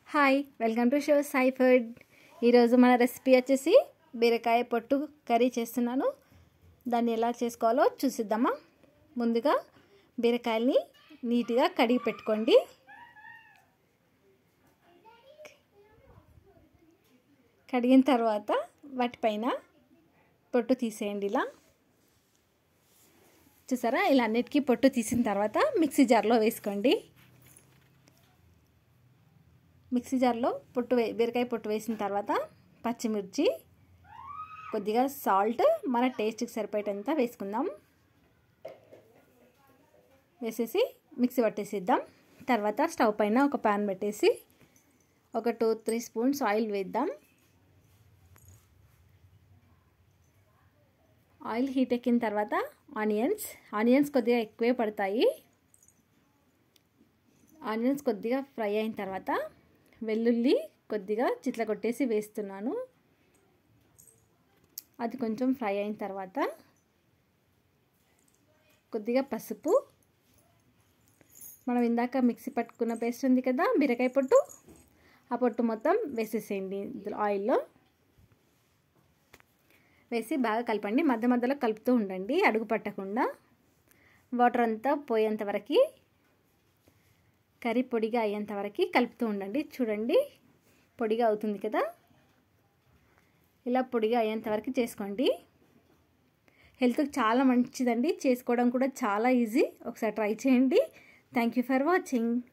hi welcome to show Sai food ఈరోజు మన recipe వచ్చేసి బీరకాయ పొట్టు కర్రీ చేస్తున్నాను దాన్ని ఎలా చేసుకోవాలో చూసిద్దామా ముందుగా బీరకాయల్ని నీట్గా కడిగి పెట్టుకోండి కడిగిన తర్వాత వాటిపైన పొట్టు తీసేయండి ఇలా చూసారా ఇలా అన్నిటికీ పొట్టు తీసిన తర్వాత మిక్సీ జార్లో వేసుకోండి మిక్సీ జార్లో పొట్టు వే బీరకాయ పొట్టు వేసిన తర్వాత పచ్చిమిర్చి కొద్దిగా సాల్ట్ మన టేస్ట్కి సరిపోయేటంత వేసుకుందాం వేసేసి మిక్సీ పట్టేసిద్దాం తర్వాత స్టవ్ పైన ఒక ప్యాన్ పెట్టేసి ఒక టూ త్రీ స్పూన్స్ ఆయిల్ వేద్దాం ఆయిల్ హీట్ ఎక్కిన తర్వాత ఆనియన్స్ ఆనియన్స్ కొద్దిగా ఎక్కువే పడతాయి ఆనియన్స్ కొద్దిగా ఫ్రై అయిన తర్వాత వెల్లుల్లి కొద్దిగా చిట్ల కొట్టేసి వేస్తున్నాను అది కొంచెం ఫ్రై అయిన తర్వాత కొద్దిగా పసుపు మనం ఇందాక మిక్సీ పట్టుకున్న పేస్ట్ ఉంది కదా బీరకాయ పొట్టు ఆ పొట్టు మొత్తం వేసేసేయండి ఆయిల్లో వేసి బాగా కలపండి మధ్య మధ్యలో కలుపుతూ ఉండండి అడుగు పట్టకుండా వాటర్ అంతా పోయేంత వరకు కర్రీ పొడిగా అయ్యేంత వరకు కలుపుతూ ఉండండి చూడండి పొడిగా అవుతుంది కదా ఇలా పొడిగా అయ్యేంత వరకు చేసుకోండి హెల్త్కి చాలా మంచిదండి చేసుకోవడం కూడా చాలా ఈజీ ఒకసారి ట్రై చేయండి థ్యాంక్ యూ ఫర్ వాచింగ్